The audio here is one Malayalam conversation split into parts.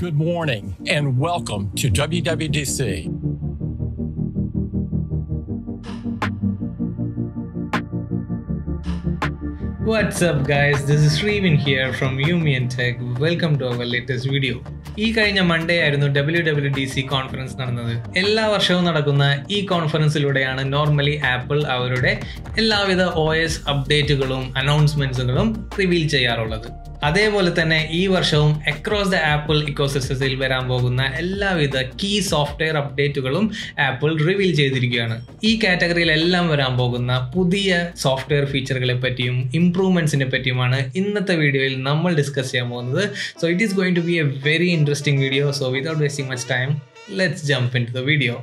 Good morning and welcome to WWDC. What's up guys, this is Shrevin here from Umian Tech. Welcome to our latest video. ഈ കഴിഞ്ഞ മൺഡേ ആയിരുന്നു W W D C conference നടന്നത് എല്ലാ വർഷവും നടക്കുന്ന ഈ കോൺഫറൻസിലൂടെയാണ് നോർമലി ആപ്പിൾ അവരുടെ എല്ലാവിധ ഒ എസ് അപ്ഡേറ്റുകളും അനൗൺസ്മെന്റ്സുകളും റിവീൽ ചെയ്യാറുള്ളത് അതേപോലെ തന്നെ ഈ വർഷവും അക്രോസ് ദ ആപ്പിൾ ഇക്കോസിസ്റ്റത്തിൽ വരാൻ പോകുന്ന എല്ലാവിധ കീ സോഫ്റ്റ്വെയർ അപ്ഡേറ്റുകളും ആപ്പിൾ റിവീൽ ചെയ്തിരിക്കുകയാണ് ഈ കാറ്റഗറിയിൽ എല്ലാം വരാൻ പോകുന്ന പുതിയ സോഫ്റ്റ്വെയർ ഫീച്ചറുകളെ പറ്റിയും ഇംപ്രൂവ്മെന്റ്സിനെ പറ്റിയുമാണ് ഇന്നത്തെ വീഡിയോയിൽ നമ്മൾ ഡിസ്കസ് ചെയ്യാൻ പോകുന്നത് so it is going to be a very interesting video so without wasting much time let's jump into the video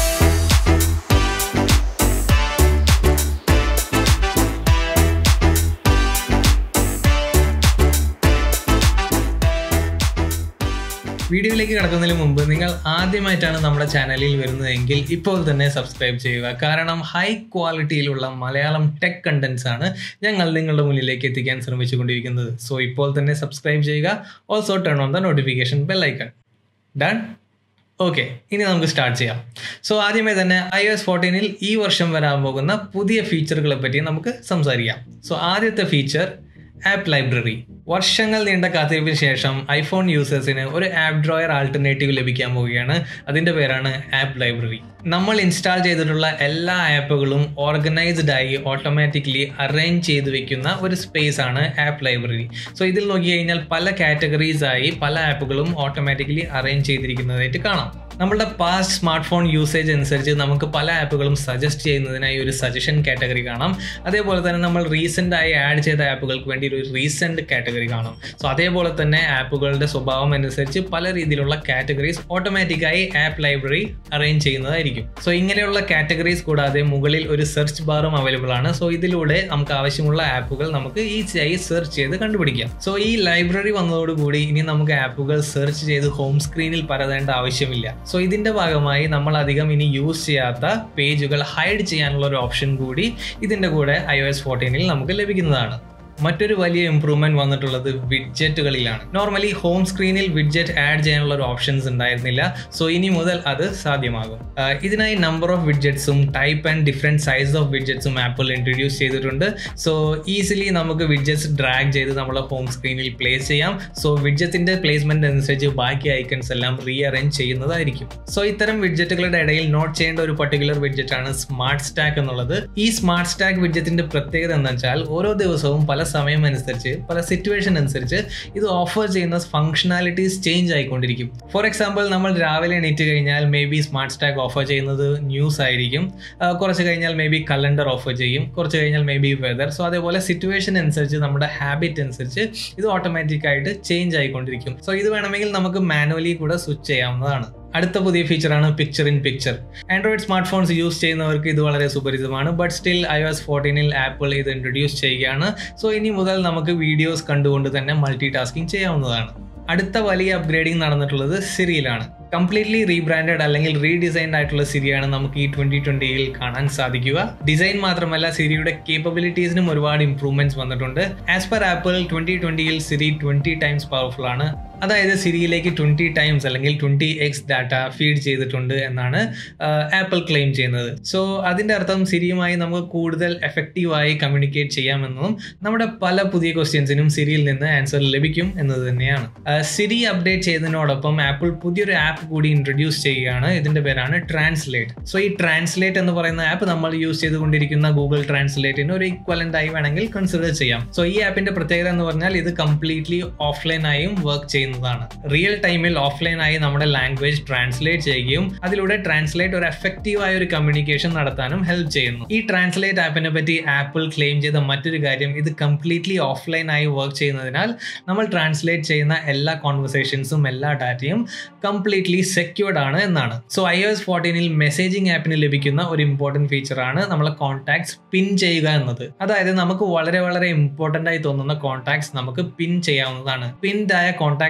വീഡിയോയിലേക്ക് കിടക്കുന്നതിന് മുമ്പ് നിങ്ങൾ ആദ്യമായിട്ടാണ് നമ്മുടെ ചാനലിൽ വരുന്നതെങ്കിൽ ഇപ്പോൾ തന്നെ സബ്സ്ക്രൈബ് ചെയ്യുക കാരണം ഹൈ ക്വാളിറ്റിയിലുള്ള മലയാളം ടെക് കണ്ടന്റ്സ് ആണ് ഞങ്ങൾ നിങ്ങളുടെ മുന്നിലേക്ക് എത്തിക്കാൻ ശ്രമിച്ചുകൊണ്ടിരിക്കുന്നത് സോ ഇപ്പോൾ തന്നെ സബ്സ്ക്രൈബ് ചെയ്യുക also turn on the notification bell icon done okay ഇനി നമുക്ക് സ്റ്റാർട്ട് ചെയ്യാം സോ ആദ്യമേ തന്നെ ഐ എസ് ഫോർട്ടീനിൽ ഈ വർഷം വരാൻ പോകുന്ന പുതിയ ഫീച്ചറുകളെ പറ്റി നമുക്ക് സംസാരിക്കാം സോ ആദ്യത്തെ ഫീച്ചർ ആപ്പ് ലൈബ്രറി വർഷങ്ങൾ നീണ്ട കാത്തിരിപ്പിന് ശേഷം ഐഫോൺ യൂസേഴ്സിന് ഒരു ആപ്പ് ഡ്രോയർ ആൾട്ടർനേറ്റീവ് ലഭിക്കാൻ പോവുകയാണ് അതിൻ്റെ പേരാണ് ആപ്പ് ലൈബ്രറി നമ്മൾ ഇൻസ്റ്റാൾ ചെയ്തിട്ടുള്ള എല്ലാ ആപ്പുകളും ഓർഗനൈസ്ഡ് ആയി ഓട്ടോമാറ്റിക്കലി അറേഞ്ച് ചെയ്ത് വെക്കുന്ന ഒരു സ്പേസ് ആണ് ആപ്പ് ലൈബ്രറി സോ ഇതിൽ നോക്കി കഴിഞ്ഞാൽ പല കാറ്റഗറീസ് ആയി പല ആപ്പുകളും ഓട്ടോമാറ്റിക്കലി അറേഞ്ച് ചെയ്തിരിക്കുന്നതായിട്ട് കാണാം നമ്മളുടെ പാസ്റ്റ് സ്മാർട്ട് ഫോൺ യൂസേജ് അനുസരിച്ച് നമുക്ക് പല ആപ്പുകളും സജസ്റ്റ് ചെയ്യുന്നതിനായി ഒരു സജഷൻ കാറ്റഗറി കാണാം അതേപോലെ തന്നെ നമ്മൾ റീസെൻ്റ് ആയി ആഡ് ചെയ്ത ആപ്പുകൾക്ക് വേണ്ടി ഒരു റീസെൻ്റ് കാറ്റഗറി കാണാം സോ അതേപോലെ തന്നെ ആപ്പുകളുടെ സ്വഭാവം അനുസരിച്ച് പല രീതിയിലുള്ള കാറ്റഗറീസ് ഓട്ടോമാറ്റിക്കായി ആപ്പ് ലൈബ്രറി അറേഞ്ച് ചെയ്യുന്നതായിരിക്കും സോ ഇങ്ങനെയുള്ള കാറ്റഗറീസ് കൂടാതെ മുകളിൽ ഒരു സെർച്ച് ബാറും അവൈലബിൾ ആണ് സോ ഇതിലൂടെ നമുക്ക് ആവശ്യമുള്ള ആപ്പുകൾ നമുക്ക് ഈസിയായി സെർച്ച് ചെയ്ത് കണ്ടുപിടിക്കാം സോ ഈ ലൈബ്രറി വന്നതോടുകൂടി ഇനി നമുക്ക് ആപ്പുകൾ സെർച്ച് ചെയ്ത് ഹോം സ്ക്രീനിൽ പരതേണ്ട ആവശ്യമില്ല സോ ഇതിന്റെ ഭാഗമായി നമ്മൾ അധികം ഇനി യൂസ് ചെയ്യാത്ത പേജുകൾ ഹൈഡ് ചെയ്യാനുള്ള ഒരു ഓപ്ഷൻ കൂടി ഇതിന്റെ കൂടെ ഐ ഒ എസ് ഫോർട്ടീനിൽ നമുക്ക് ലഭിക്കുന്നതാണ് മറ്റൊരു വലിയ ഇംപ്രൂവ്മെന്റ് വന്നിട്ടുള്ളത് വിഡ്ജറ്റുകളിലാണ് നോർമലി ഹോം സ്ക്രീനിൽ വിഡ്ജറ്റ് ആഡ് ചെയ്യാനുള്ള ഒരു ഓപ്ഷൻസ് ഉണ്ടായിരുന്നില്ല സോ ഇനി മുതൽ അത് സാധ്യമാകും ഇതിനായി നമ്പർ ഓഫ് വിഡ്ജറ്റ്സും type and different size of വിഡ്ജറ്റ്സും ആപ്പിൾ ഇൻട്രൊഡ്യൂസ് ചെയ്തിട്ടുണ്ട് സോ ഈസിലി നമുക്ക് വിഡ്ജറ്റ്സ് ഡ്രാഗ് ചെയ്ത് നമ്മളെ ഹോം സ്ക്രീനിൽ പ്ലേസ് ചെയ്യാം സോ വിഡ്ജറ്റിന്റെ പ്ലേസ്മെന്റ് അനുസരിച്ച് ബാക്കി ഐക്കൺസ് എല്ലാം റീ അറേഞ്ച് ചെയ്യുന്നതായിരിക്കും സോ ഇത്തരം വിഡ്ജറ്റുകളുടെ ഇടയിൽ നോട്ട് ചെയ്യേണ്ട ഒരു പർട്ടിക്കുലർ വിഡ്ജറ്റ് ആണ് സ്മാർട്ട് സ്റ്റാക്ക് എന്നുള്ളത് ഈ സ്മാർട്ട് സ്റ്റാക്ക് വിഡ്ജറ്റിന്റെ പ്രത്യേകത എന്ന് വെച്ചാൽ ഓരോ ദിവസവും പല സമയം അനുസരിച്ച് പല സിറ്റുവേഷൻ അനുസരിച്ച് ഇത് ഓഫർ ചെയ്യുന്ന ഫംഗ്ഷനാലിറ്റീസ് ചേഞ്ച് ആയിക്കൊണ്ടിരിക്കും ഫോർ എക്സാമ്പിൾ നമ്മൾ രാവിലെ എണീറ്റ് കഴിഞ്ഞാൽ maybe smart stack offer ചെയ്യുന്നത് ന്യൂസ് ആയിരിക്കും കുറച്ച് കഴിഞ്ഞാൽ മേ ബി കലണ്ടർ ഓഫർ ചെയ്യും കുറച്ച് കഴിഞ്ഞാൽ മേ ബി വെതർ സോ അതേപോലെ സിറ്റുവേഷൻ അനുസരിച്ച് നമ്മുടെ ഹാബിറ്റ് അനുസരിച്ച് ഇത് ഓട്ടോമാറ്റിക് ആയിട്ട് ചേഞ്ച് ആയിക്കൊണ്ടിരിക്കും സോ ഇത് വേണമെങ്കിൽ നമുക്ക് മാനുവലി കൂടെ സ്വിച്ച് ചെയ്യാവുന്നതാണ് അടുത്ത പുതിയ ഫീച്ചറാണ് picture in picture Android smart phones use ചെയ്യുന്നവർക്ക് ഇത് വളരെ സുപരിചിതമാണ് ബട്ട് സ്റ്റിൽ ഐ എസ് ഫോർട്ടീനിൽ ആപ്പിൾ ഇത് ഇൻട്രൊഡ്യൂസ് ചെയ്യുകയാണ് സോ ഇനി മുതൽ നമുക്ക് വീഡിയോസ് കണ്ടുകൊണ്ട് തന്നെ മൾട്ടി ടാസ്കിങ് ചെയ്യാവുന്നതാണ് അടുത്ത വലിയ അപ്ഗ്രേഡിംഗ് നടന്നിട്ടുള്ളത് സിറിയിലാണ് കംപ്ലീറ്റ്ലി റീബ്രാൻഡഡ് അല്ലെങ്കിൽ റീഡിസൈൻഡ് ആയിട്ടുള്ള സിരിയാണ് നമുക്ക് ഈ ട്വന്റി ട്വന്റിയിൽ കാണാൻ സാധിക്കുക ഡിസൈൻ മാത്രമല്ല സിരിയുടെ കേപ്പബിലിറ്റീസിനും ഒരുപാട് ഇംപ്രൂവ്മെന്റ്സ് വന്നിട്ടുണ്ട് ആസ് പെർ ആപ്പിൾ ട്വന്റി ട്വന്റിയിൽ സിരി ട്വന്റി ടൈംസ് പവർഫുൾ ആണ് അതായത് സിരിയിലേക്ക് ട്വന്റി ടൈംസ് അല്ലെങ്കിൽ ട്വന്റി എക്സ് ഡാറ്റ ഫീഡ് ചെയ്തിട്ടുണ്ട് എന്നാണ് ആപ്പിൾ ക്ലെയിം ചെയ്യുന്നത് സോ അതിന്റെ അർത്ഥം സിരിയുമായി നമുക്ക് കൂടുതൽ എഫക്റ്റീവായി കമ്മ്യൂണിക്കേറ്റ് ചെയ്യാമെന്നും നമ്മുടെ പല പുതിയ ക്വസ്റ്റ്യൻസിനും സിരിയിൽ നിന്ന് ആൻസർ ലഭിക്കും എന്നത് തന്നെയാണ് സിരി അപ്ഡേറ്റ് ചെയ്തതിനോടൊപ്പം ആപ്പിൾ പുതിയൊരു ആപ്പ് കൂടി ഇൻട്രൊഡ്യൂസ് ചെയ്യുകയാണ് ഇതിന്റെ പേരാണ് ട്രാൻസ്ലേറ്റ് സോ ഈ ട്രാൻസ്ലേറ്റ് എന്ന് പറയുന്ന ആപ്പ് നമ്മൾ യൂസ് ചെയ്തുകൊണ്ടിരിക്കുന്ന ഗൂഗിൾ ട്രാൻസ്ലേറ്റിന് ഒരു ഇക്വലന്റ് ആയി വേണമെങ്കിൽ കൺസിഡർ ചെയ്യാം സോ ഈ ആപ്പിന്റെ പ്രത്യേകത എന്ന് പറഞ്ഞാൽ ഇത് കംപ്ലീറ്റ്ലി ഓഫ്ലൈൻ ആയും വർക്ക് ചെയ്യുന്നതാണ് റിയൽ ടൈമിൽ ഓഫ്ലൈൻ ആയി നമ്മുടെ ലാംഗ്വേജ് ട്രാൻസ്ലേറ്റ് ചെയ്യുകയും അതിലൂടെ ട്രാൻസ്ലേറ്റ് ഒരു എഫക്റ്റീവ് ആയ ഒരു കമ്മ്യൂണിക്കേഷൻ നടത്താനും ഹെൽപ്പ് ചെയ്യുന്നു ഈ ട്രാൻസ്ലേറ്റ് ആപ്പിനെ പറ്റി ആപ്പിൾ ക്ലെയിം ചെയ്ത മറ്റൊരു കാര്യം ഇത് കംപ്ലീറ്റ്ലി ഓഫ്ലൈൻ ആയി വർക്ക് ചെയ്യുന്നതിനാൽ നമ്മൾ ട്രാൻസ്ലേറ്റ് ചെയ്യുന്ന എല്ലാ കോൺവെർസേഷൻസും എല്ലാ ഡാറ്റയും കംപ്ലീറ്റ്ലി സെക്യൂർഡ് ആണ് എന്നാണ് സോ ഐ എസ് ഫോർട്ടീനിൽ മെസ്സേജിംഗ് ആപ്പിന് ലഭിക്കുന്ന ഒരു ഇമ്പോർട്ടൻറ്റ് ഫീച്ചറാണ് നമ്മളെ കോൺടാക്ട്സ് പിൻ ചെയ്യുക എന്നത് അതായത് നമുക്ക് വളരെ വളരെ ഇമ്പോർട്ടൻ്റ് ആയി തോന്നുന്ന കോൺടാക്ട്സ് നമുക്ക് പിൻ ചെയ്യാവുന്നതാണ് പിൻഡ് ആയ കോൺടാക്ട്സ്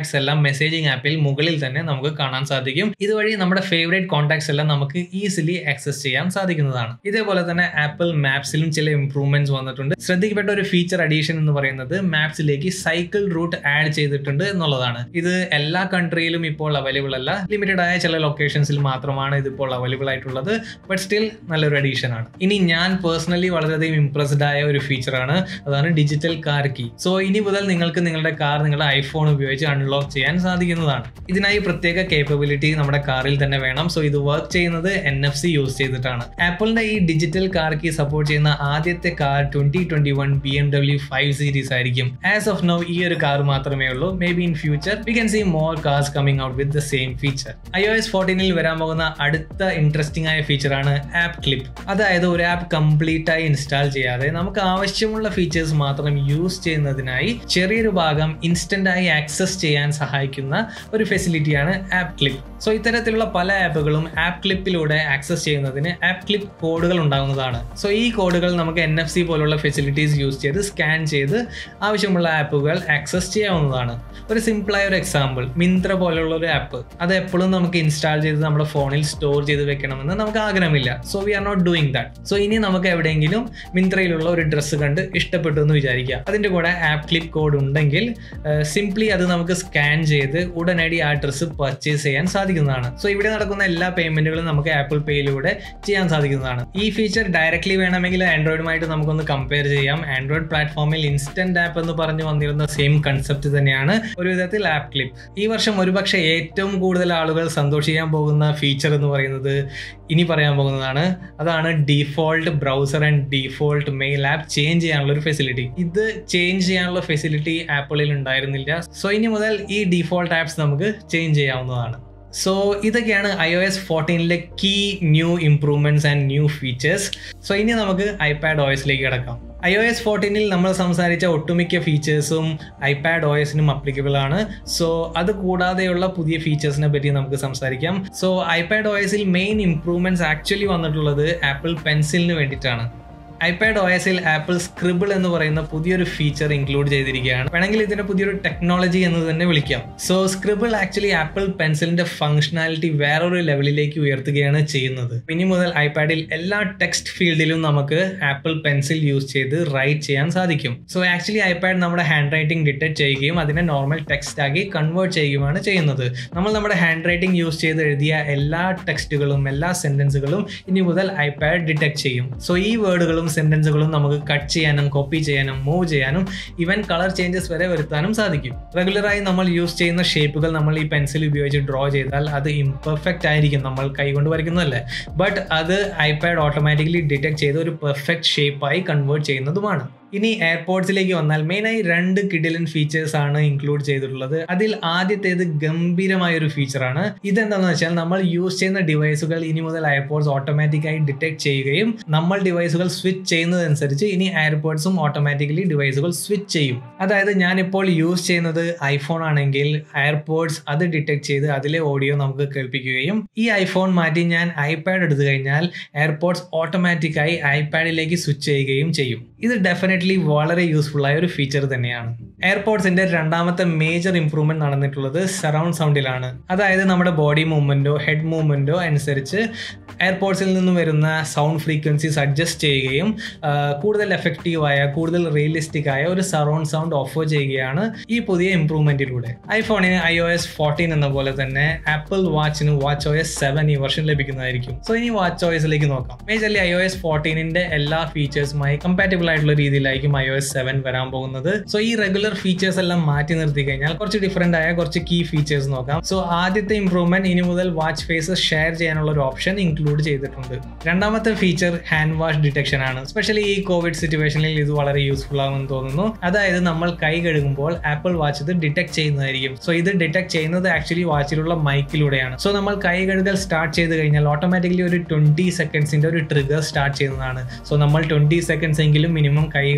കോൺടാക്ട്സ് എല്ലാം മെസ്സേജിങ് ആപ്പിൽ മുകളിൽ തന്നെ നമുക്ക് കാണാൻ സാധിക്കും ഇതുവഴി നമ്മുടെ ഫേവറേറ്റ് കോൺടാക്ട്സ് എല്ലാം നമുക്ക് ഈസിലി ആക്സസ് ചെയ്യാൻ സാധിക്കുന്നതാണ് ഇതേപോലെ തന്നെ ആപ്പിൾ മാപ്സിലും ചില ഇംപ്രൂവ്മെന്റ്സ് വന്നിട്ടുണ്ട് ശ്രദ്ധിക്കപ്പെട്ട ഒരു ഫീച്ചർ അഡീഷൻ എന്ന് പറയുന്നത് മാപ്സിലേക്ക് സൈക്കിൾ റൂട്ട് ആഡ് ചെയ്തിട്ടുണ്ട് എന്നുള്ളതാണ് ഇത് എല്ലാ കൺട്രിയിലും ഇപ്പോൾ അവൈലബിൾ അല്ല ലിമിറ്റഡ് ആയ ചില ലൊക്കേഷൻസിൽ മാത്രമാണ് ഇതിപ്പോൾ അവൈലബിൾ ആയിട്ടുള്ളത് ബട്ട് സ്റ്റിൽ നല്ലൊരു അഡീഷൻ ആണ് ഇനി ഞാൻ പേഴ്സണലി വളരെയധികം ഇംപ്രസ്ഡ് ആയ ഒരു ഫീച്ചറാണ് അതാണ് ഡിജിറ്റൽ കാർ കീ സോ ഇനി മുതൽ നിങ്ങൾക്ക് നിങ്ങളുടെ കാർ നിങ്ങളുടെ ഐഫോൺ ഉപയോഗിച്ച് അൺലോക്ക് ചെയ്യാൻ സാധിക്കുന്നതാണ് ഇതിനായി പ്രത്യേക കേപ്പബിലിറ്റി നമ്മുടെ കാറിൽ തന്നെ വേണം സോ ഇത് വർക്ക് ചെയ്യുന്നത് എൻ എഫ് സി യൂസ് ചെയ്തിട്ടാണ് ആപ്പിളിന്റെ ഈ ഡിജിറ്റൽ കാർ കീ സപ്പോർട്ട് ചെയ്യുന്ന ആദ്യത്തെ car twenty twenty one B M W five series ആയിരിക്കും ആസ് ഓഫ് നൗ ഈ ഒരു കാർ മാത്രമേ ഉള്ളൂ maybe in future we can see more cars coming out with the same feature I O S ഫോർട്ടീനിൽ വരാൻ പോകുന്ന അടുത്ത ഇൻട്രസ്റ്റിംഗ് ആയ ഫീച്ചറാണ് ആപ്പ് ക്ലിപ്പ് അതായത് ഒരു ആപ്പ് കംപ്ലീറ്റ് ആയി ഇൻസ്റ്റാൾ ചെയ്യാതെ നമുക്ക് ആവശ്യമുള്ള ഫീച്ചേഴ്സ് മാത്രം യൂസ് ചെയ്യുന്നതിനായി ചെറിയൊരു ഭാഗം ഇൻസ്റ്റന്റ് ആയി ആക്സസ് ചെയ്യാൻ സഹായിക്കുന്ന ഒരു ഫെസിലിറ്റിയാണ് ആപ്പ് ക്ലിപ്പ് സോ ഇത്തരത്തിലുള്ള പല ആപ്പുകളും ആപ്പ് ക്ലിപ്പിലൂടെ ആക്സസ് ചെയ്യുന്നതിന് ആപ്പ് ക്ലിപ്പ് കോഡുകൾ ഉണ്ടാകുന്നതാണ് സോ ഈ കോഡുകൾ നമുക്ക് എൻ എഫ് സി പോലുള്ള ഫെസിലിറ്റീസ് യൂസ് ചെയ്ത് സ്കാൻ ചെയ്ത് ആവശ്യമുള്ള ആപ്പുകൾ ആക്സസ് ചെയ്യാവുന്നതാണ് ഒരു സിമ്പിളായ ഒരു എക്സാമ്പിൾ മിന്ത്ര പോലുള്ള ഒരു ആപ്പ് അത് എപ്പോഴും നമുക്ക് ഇൻസ്റ്റാൾ ചെയ്ത് നമ്മുടെ ഫോണിൽ സ്റ്റോർ ചെയ്ത് വെക്കണമെന്ന് നമുക്ക് ആഗ്രഹമില്ല so we are not doing that so ഇനി നമുക്ക് എവിടെയെങ്കിലും മിന്ത്രയിലുള്ള ഒരു ഡ്രസ്സ് കണ്ട് ഇഷ്ടപ്പെട്ടു എന്ന് വിചാരിക്കുക അതിൻ്റെ കൂടെ ആപ്പ് ക്ലിപ്പ് കോഡ് ഉണ്ടെങ്കിൽ സിംപ്ലി അത് നമുക്ക് സ്കാൻ ചെയ്ത് ഉടനടി ആ ഡ്രസ്സ് പർച്ചേസ് ചെയ്യാൻ സാധിക്കുന്നതാണ് സോ ഇവിടെ നടക്കുന്ന എല്ലാ പേയ്മെന്റുകളും നമുക്ക് ആപ്പിൾ പേയിലൂടെ ചെയ്യാൻ സാധിക്കുന്നതാണ് ഈ ഫീച്ചർ ഡയറക്റ്റ്ലി വേണമെങ്കിൽ ആൻഡ്രോയിഡുമായിട്ട് നമുക്കൊന്ന് കമ്പയർ ചെയ്യാം ആൻഡ്രോയിഡ് പ്ലാറ്റ്ഫോമിൽ ഇൻസ്റ്റന്റ് ആപ്പ് എന്ന് പറഞ്ഞു വന്നിരുന്ന സെയിം കൺസെപ്റ്റ് തന്നെയാണ് ഒരു വിധത്തിൽ ആപ്പ് ക്ലിപ്പ് ഈ വർഷം ഒരുപക്ഷെ ഏറ്റവും കൂടുതൽ ആളുകൾ സന്തോഷിക്കാൻ പോകുന്ന ഫീച്ചർ എന്ന് പറയുന്നത് ഇനി പറയാൻ പോകുന്നതാണ് അതാണ് default browser and default mail app change ചെയ്യാനുള്ള ഒരു ഫെസിലിറ്റി ഇത് ചേഞ്ച് ചെയ്യാനുള്ള ഫെസിലിറ്റി ആപ്പിളിൽ ഉണ്ടായിരുന്നില്ല സോ ഇനി മുതൽ ഈ ഡീഫോൾട്ട് ആപ്സ് നമുക്ക് ചേഞ്ച് ചെയ്യാവുന്നതാണ് സോ ഇതൊക്കെയാണ് ഐ ഒ എസ് ഫോർട്ടീനിലെ key new improvements and new features so ഇനി നമുക്ക് ഐപാഡ് ഒ എസിലേക്ക് കിടക്കാം ഐ ഒ എസ് ഫോർട്ടീനിൽ നമ്മൾ സംസാരിച്ച ഒട്ടുമിക്ക ഫീച്ചേഴ്സും ഐപാഡ് ഒ എസിനും അപ്ലിക്കബിൾ ആണ് സോ അത് കൂടാതെയുള്ള പുതിയ ഫീച്ചേഴ്സിനെ പറ്റി നമുക്ക് സംസാരിക്കാം സോ ഐപാഡ് ഒ എസിൽ മെയിൻ ഇംപ്രൂവ്മെന്റ്സ് ആക്ച്വലി വന്നിട്ടുള്ളത് ആപ്പിൾ പെൻസിലിന് വേണ്ടിയിട്ടാണ് ഐപാഡ് ഒ എസിൽ ആപ്പിൾ സ്ക്രിബിൾ എന്ന് പറയുന്ന പുതിയൊരു ഫീച്ചർ ഇൻക്ലൂഡ് ചെയ്തിരിക്കുകയാണ് വേണമെങ്കിൽ ഇതിനെ പുതിയൊരു ടെക്നോളജി എന്ന് തന്നെ വിളിക്കാം സോ സ്ക്രിബിൾ ആക്ച്വലി ആപ്പിൾ പെൻസിലിന്റെ ഫംഗ്ഷനാലിറ്റി വേറൊരു ലെവലിലേക്ക് ഉയർത്തുകയാണ് ചെയ്യുന്നത് ഇനി മുതൽ ഐപാഡിൽ എല്ലാ ടെക്സ്റ്റ് ഫീൽഡിലും നമുക്ക് ആപ്പിൾ പെൻസിൽ യൂസ് ചെയ്ത് റൈറ്റ് ചെയ്യാൻ സാധിക്കും സോ ആക്ച്വലി ഐപാഡ് നമ്മുടെ ഹാൻഡ് റൈറ്റിംഗ് ഡിറ്റക്ട് ചെയ്യുകയും അതിനെ നോർമൽ ടെക്സ്റ്റ് ആക്കി കൺവേർട്ട് ചെയ്യുകയാണ് ചെയ്യുന്നത് നമ്മൾ നമ്മുടെ ഹാൻഡ് റൈറ്റിംഗ് യൂസ് ചെയ്ത് എഴുതിയ എല്ലാ ടെക്സ്റ്റുകളും എല്ലാ സെന്റൻസുകളും ഇനി മുതൽ ഐപാഡ് ഡിറ്റക്ട് ചെയ്യും സോ ഈ വേർഡുകളും സെന്റൻസുകളും നമുക്ക് കട്ട് ചെയ്യാനും കോപ്പി ചെയ്യാനും മൂവ് ചെയ്യാനും ഇവൻ കളർ ചേഞ്ചസ് വരെ വരുത്താനും സാധിക്കും റെഗുലറായി നമ്മൾ യൂസ് ചെയ്യുന്ന ഷേപ്പുകൾ നമ്മൾ ഈ പെൻസിൽ ഉപയോഗിച്ച് ഡ്രോ ചെയ്താൽ അത് ഇംപെർഫെക്റ്റ് ആയിരിക്കും നമ്മൾ കൈകൊണ്ട് വരയ്ക്കുന്നതല്ലേ ബട്ട് അത് ഐപാഡ് ഓട്ടോമാറ്റിക്കലി ഡിറ്റക്ട് ചെയ്ത് ഒരു പെർഫെക്റ്റ് ഷേപ്പായി കൺവേർട്ട് ചെയ്യുന്നതുമാണ് ഇനി എയർപോർട്സിലേക്ക് വന്നാൽ മെയിനായി രണ്ട് കിഡിലൻ ഫീച്ചേഴ്സ് ആണ് ഇൻക്ലൂഡ് ചെയ്തിട്ടുള്ളത് അതിൽ ആദ്യത്തേത് ഗംഭീരമായ ഒരു ഫീച്ചറാണ് ഇതെന്താണെന്ന് വെച്ചാൽ നമ്മൾ യൂസ് ചെയ്യുന്ന ഡിവൈസുകൾ ഇനി മുതൽ എയർപോർട്സ് ഓട്ടോമാറ്റിക്കായി ഡിറ്റക്ട് ചെയ്യുകയും നമ്മൾ ഡിവൈസുകൾ സ്വിച്ച് ചെയ്യുന്നതനുസരിച്ച് ഇനി എയർപോർട്സും ഓട്ടോമാറ്റിക്കലി ഡിവൈസുകൾ സ്വിച്ച് ചെയ്യും അതായത് ഞാനിപ്പോൾ യൂസ് ചെയ്യുന്നത് ഐഫോൺ ആണെങ്കിൽ എയർപോർട്സ് അത് ഡിറ്റക്ട് ചെയ്ത് അതിലെ ഓഡിയോ നമുക്ക് കേൾപ്പിക്കുകയും ഈ ഐഫോൺ മാറ്റി ഞാൻ ഐപാഡ് എടുത്തു കഴിഞ്ഞാൽ എയർപോർട്സ് ഓട്ടോമാറ്റിക്കായി ഐപാഡിലേക്ക് സ്വിച്ച് ചെയ്യുകയും ചെയ്യും ഇത് ഡെഫിനറ്റ്ലി വളരെ യൂസ്ഫുൾ ആയ ഒരു ഫീച്ചർ തന്നെയാണ് എയർപോർട്സിന്റെ രണ്ടാമത്തെ മേജർ ഇംപ്രൂവ്മെന്റ് നടന്നിട്ടുള്ളത് സറൗണ്ട് സൗണ്ടിലാണ് അതായത് നമ്മുടെ ബോഡി മൂവ്മെന്റോ ഹെഡ് മൂവ്മെന്റോ അനുസരിച്ച് എയർപോർട്സിൽ നിന്നും വരുന്ന സൗണ്ട് ഫ്രീക്വൻസീസ് അഡ്ജസ്റ്റ് ചെയ്യുകയും ആ, കൂടുതൽ എഫക്റ്റീവായ കൂടുതൽ റിയലിസ്റ്റിക് ആയ ഒരു സറൗണ്ട് സൗണ്ട് ഓഫർ ചെയ്യുകയാണ് ഈ പുതിയ ഇംപ്രൂവ്മെന്റിലൂടെ ഐഫോണിന് ഐ ഒ എസ് ഫോർട്ടീൻ എന്ന പോലെ തന്നെ ആപ്പിൾ വാച്ചിന് വാച്ച് ഒ എസ് സെവൻ ഈ വർഷം ലഭിക്കുന്നതായിരിക്കും സോ ഇനി വാച്ച് ഒ എസിലേക്ക് നോക്കാം മേജർലി ഐ ഒ എസ് ഫോർട്ടീനിന്റെ എല്ലാ ഫീച്ചേഴ്സുമായി കമ്പാറ്റബിൾ ആയിട്ടുള്ള രീതിയിലായിരിക്കും ഐ ഒ എസ് സെവൻ വരാൻ പോകുന്നത് സോ ഈ റെഗുലർ ഫീച്ചേഴ്സ് എല്ലാം മാറ്റി നിർത്തി കഴിഞ്ഞാൽ കുറച്ച് ഡിഫറെന്റ് ആയ കുറച്ച് കീ ഫീച്ചേഴ്സ് നോക്കാം സോ ആദ്യത്തെ ഇംപ്രൂവ്മെന്റ് ഇനി മുതൽ വാച്ച് ഫേസസ് ഷെയർ ചെയ്യാനുള്ള ഒരു ഓപ്ഷൻ ഇൻക്ലൂഡ് ചെയ്തിട്ടുണ്ട് രണ്ടാമത്തെ ഫീച്ചർ ഹാൻഡ് വാഷ് ഡിറ്റക്ഷൻ ആണ് സ്പെഷ്യലി ഈ കോവിഡ് സിറ്റുവേഷനിൽ ഇത് വളരെ യൂസ്ഫുൾ ആകുമെന്ന് തോന്നുന്നു അതായത് നമ്മൾ കൈ കഴുകുമ്പോൾ ആപ്പിൾ വാച്ച് ഇത് ഡിറ്റക്ട് ചെയ്യുന്നതായിരിക്കും സോ ഇത് ഡിറ്റക്ട് ചെയ്യുന്നത് ആക്ച്വലി വാച്ചിലുള്ള മൈക്കിലൂടെയാണ് സോ നമ്മൾ കൈ കഴുകൽ സ്റ്റാർട്ട് ചെയ്ത് കഴിഞ്ഞാൽ ഓട്ടോമാറ്റിക്കലി ഒരു ട്വന്റി സെക്കൻഡ്സിന്റെ ഒരു ട്രിഗർ സ്റ്റാർട്ട് ചെയ്യുന്നതാണ് സോ നമ്മൾ ട്വന്റി സെക്കൻഡ്സ് എങ്കിലും മിനിമം കൈ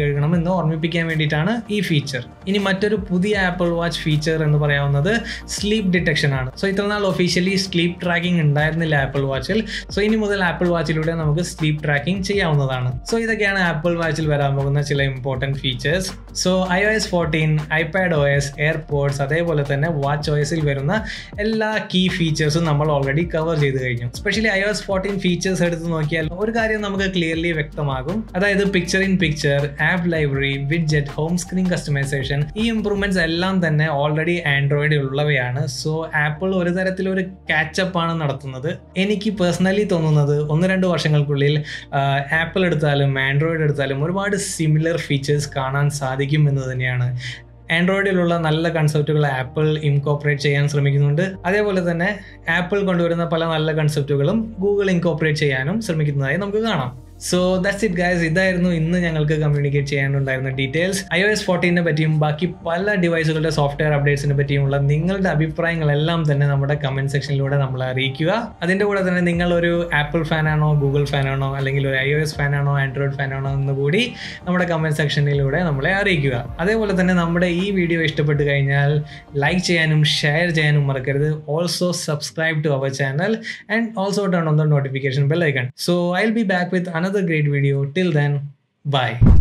കഴുകണം എന്ന് ഓർമ്മിപ്പിക്കാൻ വേണ്ടിയിട്ടാണ് ഈ ഫീച്ചർ ഇനി മറ്റൊരു പുതിയ ആപ്പിൾ വാച്ച് ഫീച്ചർ എന്ന് പറയാവുന്നത് സ്ലീപ്പ് ഡിറ്റക്ഷൻ ആണ് സോ ഇത്ര നാൾ ഒഫീഷ്യലി സ്ലീപ്പ് ട്രാക്കിംഗ് ഉണ്ടായിരുന്നില്ല ആപ്പിൾ വാച്ചിൽ സോ ഇനി മുതൽ ആപ്പിൾ വാച്ചിലൂടെ നമുക്ക് സ്ലീപ്പ് ട്രാക്കിംഗ് ചെയ്യാവുന്നതാണ് സോ ഇതൊക്കെയാണ് ആപ്പിൾ വാച്ചിൽ വരാൻ പോകുന്ന ചില important features so I O S fourteen iPad O S AirPods അതേപോലെ തന്നെ വാച്ച് ഒ എസിൽ വരുന്ന എല്ലാ കീ ഫീച്ചേഴ്സും നമ്മൾ ഓൾറെഡി കവർ ചെയ്ത് കഴിഞ്ഞു specially I S fourteen features എടുത്ത് നോക്കിയാൽ ഒരു കാര്യം നമുക്ക് ക്ലിയർലി വ്യക്തമാകും അതായത് picture in picture app library widget home screen customisation ഈ ഇംപ്രൂവ്മെന്റ്സ് എല്ലാം തന്നെ ഓൾറെഡി ആൻഡ്രോയിഡിൽ ഉള്ളവയാണ് സോ ആപ്പിൾ ഒരു തരത്തിലൊരു കാച്ചപ്പ് ആണ് നടത്തുന്നത് എനിക്ക് പേഴ്സണലി തോന്നുന്നത് ഒന്ന് രണ്ട് വർഷങ്ങൾക്കുള്ളിൽ ആപ്പിൾ എടുത്താലും ആൻഡ്രോയിഡ് എടുത്താലും ഒരുപാട് സിമിലർ ഫീച്ചേഴ്സ് കാണാൻ സാധിക്കും എന്ന് തന്നെയാണ് ആൻഡ്രോയിഡിലുള്ള നല്ല കൺസെപ്റ്റുകൾ ആപ്പിൾ ഇൻകോപ്പറേറ്റ് ചെയ്യാൻ ശ്രമിക്കുന്നുണ്ട് അതേപോലെ തന്നെ ആപ്പിൾ കൊണ്ടുവരുന്ന പല നല്ല കൺസെപ്റ്റുകളും ഗൂഗിൾ ഇൻകോപ്പറേറ്റ് ചെയ്യാനും ശ്രമിക്കുന്നതായി നമുക്ക് കാണാം സോ ദാറ്റ്സ് ഇറ്റ് ഗൈസ് ഇതായിരുന്നു ഇന്ന് ഞങ്ങൾക്ക് കമ്മ്യൂണിക്കേറ്റ് ചെയ്യാനുണ്ടായിരുന്ന ഡീറ്റെയിൽസ് ഐ ഒ എസ് ഫോർട്ടീനെ പറ്റിയും ബാക്കി പല ഡിവൈസുകളുടെ സോഫ്റ്റ്വെയർ അപ്ഡേറ്റ്സിനെ പറ്റിയുമുള്ള നിങ്ങളുടെ അഭിപ്രായങ്ങളെല്ലാം തന്നെ നമ്മുടെ കമന്റ് സെക്ഷനിലൂടെ നമ്മൾ അറിയിക്കുക അതിൻ്റെ കൂടെ തന്നെ നിങ്ങൾ ഒരു ആപ്പിൾ ഫാനാണോ ഗൂഗിൾ ഫാനാണോ അല്ലെങ്കിൽ ഒരു ഐ ഒ എസ് ഫാനാണോ ആൻഡ്രോയിഡ് ഫാനാണോ എന്ന് കൂടി നമ്മുടെ കമന്റ് സെക്ഷനിലൂടെ നമ്മളെ അറിയിക്കുക അതേപോലെ തന്നെ നമ്മുടെ ഈ വീഡിയോ ഇഷ്ടപ്പെട്ട് കഴിഞ്ഞാൽ ലൈക്ക് ചെയ്യാനും ഷെയർ ചെയ്യാനും മറക്കരുത് also subscribe to our channel and also turn on the notification bell icon so I will be back with another great video. Till then, bye.